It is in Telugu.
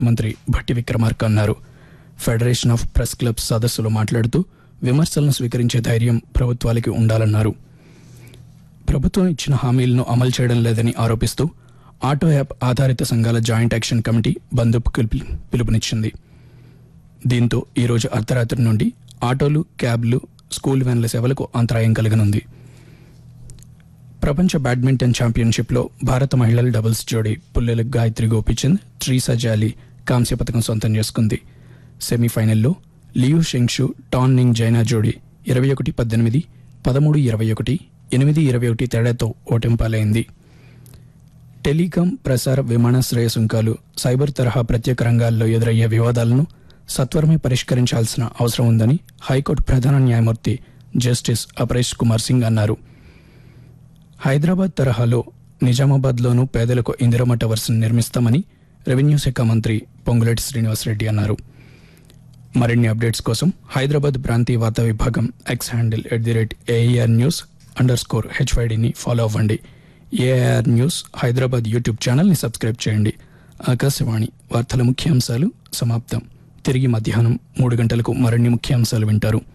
మంత్రి భట్టి విక్రమార్క అన్నారు ఫెడరేషన్ ఆఫ్ ప్రెస్ క్లబ్స్ సదస్సులో మాట్లాడుతూ విమర్శలను స్వీకరించే ధైర్యం ప్రభుత్వాలకి ఉండాలన్నారు ప్రభుత్వం ఇచ్చిన హామీలను అమలు చేయడం లేదని ఆరోపిస్తూ ఆటో యాప్ ఆధారిత సంఘాల జాయింట్ యాక్షన్ కమిటీ బంద్కు పిలుపు- పిలుపునిచ్చింది దీంతో ఈరోజు అర్ధరాత్రి నుండి ఆటోలు క్యాబ్లు స్కూల్ వ్యాన్ల సేవలకు అంతరాయం కలగనుంది ప్రపంచ బ్యాడ్మింటన్ ఛాంపియన్షిప్లో భారత మహిళల డబుల్స్ జోడీ పుల్లెల గాయత్రి గోపిచంద్ ట్రీసా జాలి కాంస్య పథకం సొంతం చేసుకుంది సెమీఫైనల్లో లియు షెంగ్షు టాన్ నింగ్ జైనా జోడీ ఇరవై ఒకటి పద్దెనిమిది పదమూడు ఇరవై ఒకటి ఎనిమిది ఇరవై ఒకటి తేడాతో ఓటెంపాలైంది టెలికాం ప్రసార విమానాశ్రయ సుంకాలు సైబర్ తరహా ప్రత్యేక రంగాల్లో ఎదురయ్యే వివాదాలను సత్వరమే పరిష్కరించాల్సిన అవసరం ఉందని హైకోర్టు ప్రధాన న్యాయమూర్తి జస్టిస్ అపరేష్ కుమార్ సింగ్ అన్నారు హైదరాబాద్ తరహాలో నిజామాబాద్లోనూ పేదలకు ఇందిరమ్మ టవర్స్ నిర్మిస్తామని రెవెన్యూ శాఖ మంత్రి పొంగులేటి శ్రీనివాసరెడ్డి అన్నారు మరిన్ని అప్డేట్స్ కోసం హైదరాబాద్ ప్రాంతీయ వార్తా విభాగం X handle at the rate AR news underscore హెచ్వైడిని ఫాలో అవ్వండి ఏఆర్ న్యూస్ హైదరాబాద్ యూట్యూబ్ ఛానల్ని సబ్స్క్రైబ్ చేయండి ఆకాశవాణి వార్తల ముఖ్యాంశాలు సమాప్తం తిరిగి మధ్యాహ్నం మూడు గంటలకు మరిన్ని ముఖ్యాంశాలు వింటారు